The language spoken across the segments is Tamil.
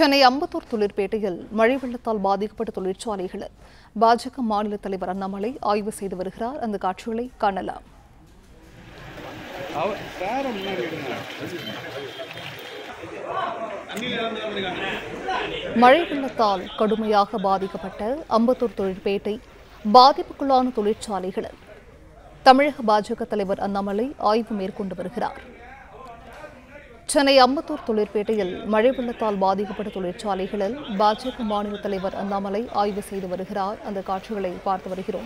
சென்னை அம்பத்தூர் தொழிற்பேட்டையில் மழை வெள்ளத்தால் பாதிக்கப்பட்ட தொழிற்சாலைகளில் பாஜக மாநில தலைவர் அண்ணாமலை ஆய்வு செய்து வருகிறார் அந்த காட்சிகளை காணலாம் அவ சார முன்னாடி எடுங்க. மழை வெள்ளத்தால் கடுமையாக பாதிக்கப்பட்ட அம்பத்தூர் தொழிற்பேட்டை பாதிப்புக்குள்ளான தொழிற்சாலைகளில் தமிழக பாஜக தலைவர் அண்ணாமலை ஆய்வு மேற்கொண்டு வருகிறார் சென்னை அம்பத்தூர் தொழிற்பேட்டையில் மழை வெள்ளத்தால் பாதிக்கப்பட்ட தொழிற்சாலைகளில் பாஜக மாநில தலைவர் அண்ணாமலை ஆய்வு செய்து வருகிறார் அந்த காட்சிகளை பார்த்து வருகிறோம்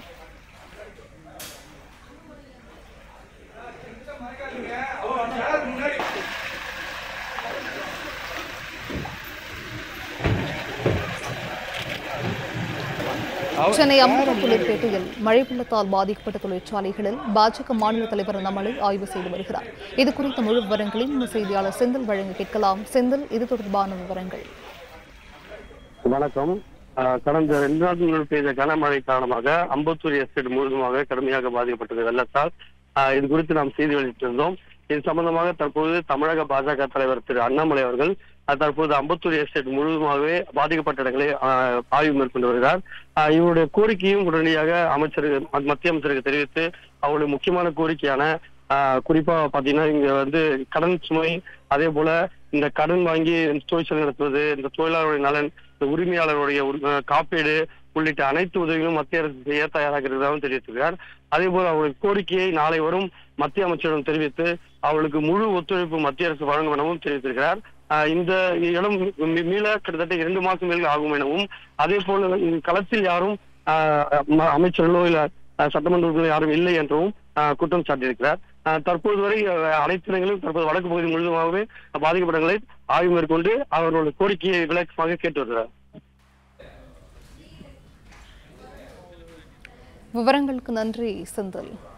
அவ சென்னை அம்பத்தூர் தொழிற்பேட்டையில் மழை வெள்ளத்தால் பாதிக்கப்பட்ட தொழிற்சாலைகளில் பாஜக மாநில தலைவர் அண்ணாமலை ஆய்வு செய்து வருகிறார் இது குறித்த முழு விவரங்களை இந்த செய்தியாளர் செந்தில் வழங்க கேட்கலாம் செந்தில் இது தொடர்பான விவரங்கள் வணக்கம் ஆஹ் கடந்த ரெண்டு நாட்கள் பெய்த கனமழை காரணமாக அம்பத்தூர் எஸ்டேட் முழுவதுமாக கடுமையாக பாதிக்கப்பட்டது வெள்ளத்தால் ஆஹ் இது குறித்து நாம் செய்தி வெளியிட்டிருந்தோம் இது சம்பந்தமாக தற்போது தமிழக பாஜக தலைவர் திரு அண்ணாமலை அவர்கள் ஆஹ் தற்போது அம்பத்தூர் எஸ்டேட் முழுவதுமாகவே பாதிக்கப்பட்ட இடங்களை ஆஹ் ஆய்வு மேற்கொண்டு வருகிறார் ஆஹ் இவருடைய கோரிக்கையும் உடனடியாக அமைச்சருக்கு ம- மத்திய அமைச்சருக்கு தெரிவித்து அவருடைய முக்கியமான கோரிக்கையான ஆஹ் குறிப்பா பாத்தீங்கன்னா இங்க வந்து கடன் சுமை அதே போல இந்த கடன் வாங்கி தொழிற்சாலை நடத்துவது இந்த தொழிலாளருடைய நலன் இந்த உரிமையாளருடைய உரி- அஹ் காப்பீடு உள்ளிட்ட அனைத்து உதவிகளும் மத்திய அரசு செய்ய தயாராக இருக்கிறதாகவும் தெரிவித்திருக்கிறார் அதே போல அவருடைய கோரிக்கையை நாளை வரும் மத்திய அமைச்சரிடம் தெரிவித்து அவர்களுக்கு முழு ஒத்துழைப்பு மத்திய அரசு வழங்கும் எனவும் தெரிவித்திருக்கிறார் ஆஹ் இந்த இடம் மீ- மீள கிட்டத்தட்ட இரண்டு மாசம் மேல் ஆகும் எனவும் அதே போல இந்த களத்தில் யாரும் ஆஹ் ம- அமைச்சர்களோ இல்ல ஆஹ் சட்டமன்ற உறுப்பினர் யாரும் இல்லை என்றும் ஆஹ் குற்றம் சாட்டியிருக்கிறார் ஆஹ் தற்போது வரை ஆஹ் அனைத்து இடங்களிலும் தற்போது வடக்கு பகுதி முழுவதுமாகவே பாதிக்கப்பட்டவர்களை ஆய்வு மேற்கொண்டு அவர்களுடைய கோரிக்கையை விளக்கமாக கேட்டு வருகிறார் விவரங்களுக்கு நன்றி செந்தில்